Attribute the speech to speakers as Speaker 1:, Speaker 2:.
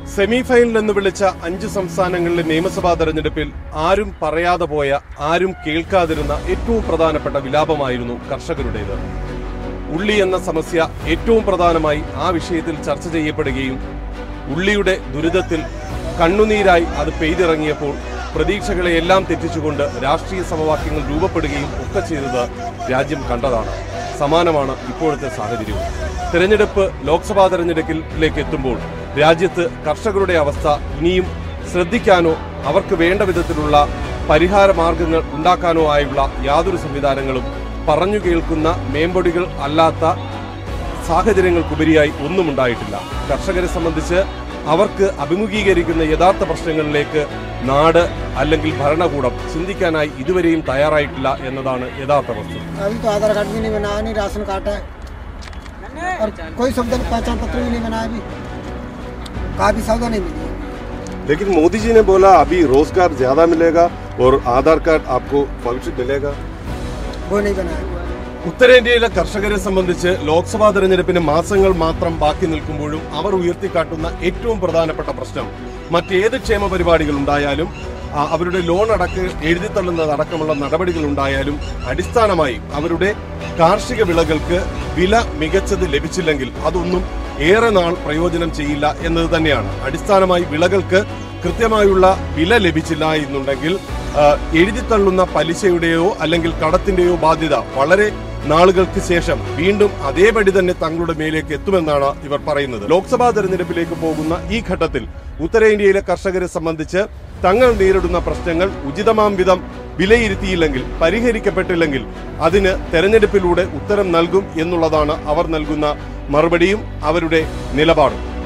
Speaker 1: semi final എന്ന് വിളിച്ച അഞ്ച് സംസ്ഥാനങ്ങളിലെ നിയമസഭാ തെരഞ്ഞെടുപ്പിൽ ആരും പറയാതെ പോയ ആരും കേൾക്കാതിരുന്ന ഏറ്റവും പ്രധാനപ്പെട്ട വിലാപമായിരുന്നു കർഷകരുടേത് ഉള്ളി എന്ന സമസ്യ ഏറ്റവും പ്രധാനമായി ആ വിഷയത്തിൽ ചർച്ച ചെയ്യപ്പെടുകയും ഉള്ളിയുടെ ദുരിതത്തിൽ കണ്ണുനീരായി അത് പെയ്തിറങ്ങിയപ്പോൾ പ്രതീക്ഷകളെ എല്ലാം തെറ്റിച്ചുകൊണ്ട് രാഷ്ട്രീയ സമവാക്യങ്ങൾ രൂപപ്പെടുകയും ഒക്കെ ചെയ്തത് രാജ്യം കണ്ടതാണ് സമാനമാണ് ഇപ്പോഴത്തെ സാഹചര്യവും തെരഞ്ഞെടുപ്പ് ലോക്സഭാ തെരഞ്ഞെടുപ്പിലേക്ക് എത്തുമ്പോൾ രാജ്യത്ത് കർഷകരുടെ അവസ്ഥ ഇനിയും ശ്രദ്ധിക്കാനോ അവർക്ക് വേണ്ട വിധത്തിലുള്ള പരിഹാര മാർഗങ്ങൾ ഉണ്ടാക്കാനോ ആയുള്ള യാതൊരു സംവിധാനങ്ങളും പറഞ്ഞു കേൾക്കുന്ന മേമ്പൊടികൾ അല്ലാത്ത സാഹചര്യങ്ങൾക്കുപരിയായി ഒന്നും ഉണ്ടായിട്ടില്ല കർഷകരെ സംബന്ധിച്ച് അവർക്ക് അഭിമുഖീകരിക്കുന്ന യഥാർത്ഥ പ്രശ്നങ്ങളിലേക്ക് നാട് അല്ലെങ്കിൽ ഭരണകൂടം ചിന്തിക്കാനായി ഇതുവരെയും തയ്യാറായിട്ടില്ല എന്നതാണ് യഥാർത്ഥ വസ്തുത
Speaker 2: अभी तो आधार कार्ड भी नहीं बनाया नहीं राशन कार्ड है और कोई सुविधा पहचान पत्र भी नहीं बनाया अभी कहा भी सौदा नहीं मिली
Speaker 1: लेकिन मोदी जी ने बोला अभी रोजगार ज्यादा मिलेगा और आधार कार्ड आपको भविष्य मिलेगा
Speaker 2: वो नहीं बनाया
Speaker 1: ഉത്തരേന്ത്യയിലെ കർഷകരെ സംബന്ധിച്ച് ലോക്സഭാ തെരഞ്ഞെടുപ്പിന് മാസങ്ങൾ മാത്രം ബാക്കി നിൽക്കുമ്പോഴും അവർ ഉയർത്തിക്കാട്ടുന്ന ഏറ്റവും പ്രധാനപ്പെട്ട പ്രശ്നം മറ്റേത് ക്ഷേമ പരിപാടികൾ ഉണ്ടായാലും ആ, അവരുടെ ലോൺ അടക്ക് എഴുതിത്തള്ളുന്നതടക്കമുള്ള നടപടികൾ ഉണ്ടായാലും അടിസ്ഥാനമായി അവരുടെ കാർഷിക വിളകൾക്ക് വില മികച്ചത് ലഭിച്ചില്ലെങ്കിൽ അതൊന്നും ഏറെ നാൾ പ്രയോജനം ചെയ്യില്ല എന്നത് തന്നെയാണ് അടിസ്ഥാനമായി വിളകൾക്ക് കൃത്യമായുള്ള വില ലഭിച്ചില്ല എന്നുണ്ടെങ്കിൽ ആ, എഴുതിത്തള്ളുന്ന പലിശയുടെയോ അല്ലെങ്കിൽ കടത്തിന്റെയോ ബാധ്യത വളരെ നാളുകൾക്ക് ശേഷം വീണ്ടും അതേപടി തന്നെ തങ്ങളുടെ മേലേക്ക് എത്തുമെന്നാണ് ഇവർ പറയുന്നത് ലോക്സഭാ തെരഞ്ഞെടുപ്പിലേക്ക് പോകുന്ന ഈ ഘട്ടത്തിൽ ഉത്തരേന്ത്യയിലെ കർഷകരെ സംബന്ധിച്ച് തങ്ങൾ നേരിടുന്ന പ്രശ്നങ്ങൾ ഉചിതമാം വിധം വിലയിരുത്തിയില്ലെങ്കിൽ പരിഹരിക്കപ്പെട്ടില്ലെങ്കിൽ അതിന് തെരഞ്ഞെടുപ്പിലൂടെ ഉത്തരം നൽകും എന്നുള്ളതാണ് അവർ നൽകുന്ന മറുപടിയും അവരുടെ നിലപാടും